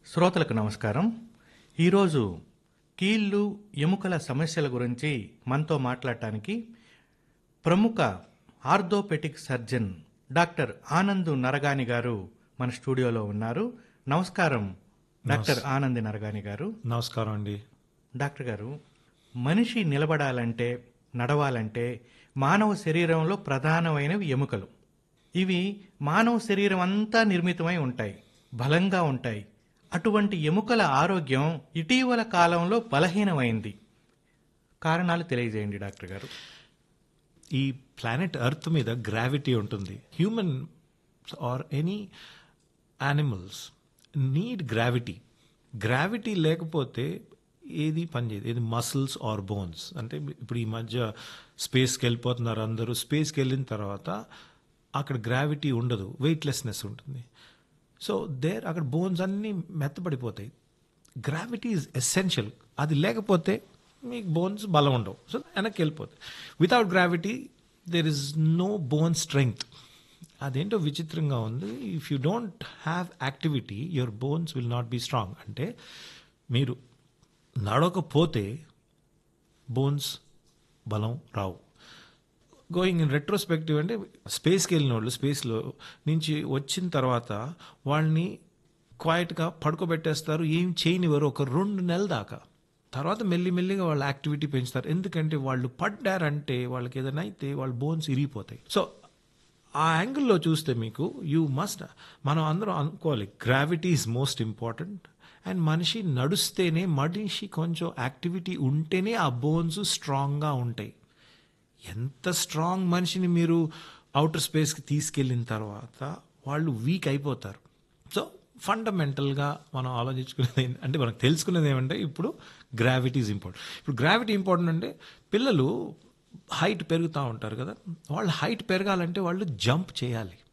శ్రోతలకు నమస్కారం ఈరోజు కీళ్ళు ఎముకల సమస్యల గురించి మనతో మాట్లాడటానికి ప్రముఖ orthopedic surgeon doctor Anand Naragani గారు మన స్టూడియోలో ఉన్నారు నమస్కారం డాక్టర్ ఆనంద్ నరగాని గారు నమస్కారం అండి డాక్టర్ గారు మనిషి నిలబడాలంటే నడవాలంటే మానవ శరీరంలో ప్రధానమైనవి ఎముకలు ఇవి మానవ శరీరం అంతా నిర్మితమై ఉంటాయి బలంగా ఉంటాయి అటువంటి ఎముకల ఆరోగ్యం ఇటీవల కాలంలో బలహీనమైంది కారణాలు తెలియజేయండి డాక్టర్ గారు ఈ ప్లానెట్ ఎర్త్ మీద గ్రావిటీ ఉంటుంది human are any animals need gravity gravity లేకపోతే ఏది పనిచేయదు ఏది మసిల్స్ ఆర్ బోన్స్ అంటే ఇప్పుడు ఈ మధ్య స్పేస్కి వెళ్ళిపోతున్నారు అందరూ స్పేస్కి వెళ్ళిన తర్వాత అక్కడ గ్రావిటీ ఉండదు వెయిట్లెస్నెస్ ఉంటుంది సో దేర్ అక్కడ బోన్స్ అన్నీ మెత్తబడిపోతాయి గ్రావిటీ ఈజ్ ఎసెన్షియల్ అది లేకపోతే మీకు బోన్స్ బలం ఉండవు సో వెనక్కి వెళ్ళిపోతాయి without gravity there is no bone strength అదేంటో విచిత్రంగా ఉంది if you don't have activity your bones will not be strong అంటే మీరు నడవకపోతే బోన్స్ బలం రావు గోయింగ్ ఇన్ రెట్రోస్పెక్టివ్ అంటే స్పేస్కి వెళ్ళిన వాళ్ళు స్పేస్లో నుంచి వచ్చిన తర్వాత వాళ్ళని క్వైట్గా పడుకోబెట్టేస్తారు ఏం చేయనివ్వరు ఒక రెండు నెలల దాకా తర్వాత మెల్లిమెల్లిగా వాళ్ళ యాక్టివిటీ పెంచుతారు ఎందుకంటే వాళ్ళు పడ్డారంటే వాళ్ళకి ఏదైనా అయితే వాళ్ళ బోన్స్ ఇరిగిపోతాయి సో ఆ యాంగిల్లో చూస్తే మీకు యూ మస్ట్ మనం అందరం అనుకోవాలి gravity is most important and మనిషి నడుస్తేనే మనిషి కొంచెం యాక్టివిటీ ఉంటేనే ఆ బోన్స్ స్ట్రాంగ్గా ఉంటాయి ఎంత స్ట్రాంగ్ మనిషిని మీరు అవుటర్ స్పేస్కి తీసుకెళ్ళిన తర్వాత వాళ్ళు వీక్ అయిపోతారు సో ఫండమెంటల్గా మనం ఆలోచించుకునేది ఏంటి- అంటే మనకు తెలుసుకునేది ఏమంటే ఇప్పుడు గ్రావిటీ ఈజ్ ఇంపార్టెంట్ ఇప్పుడు గ్రావిటీ ఇంపార్టెంట్ అంటే పిల్లలు హైట్ పెరుగుతూ ఉంటారు కదా వాళ్ళు హైట్ పెరగాలంటే వాళ్ళు జంప్ చేయాలి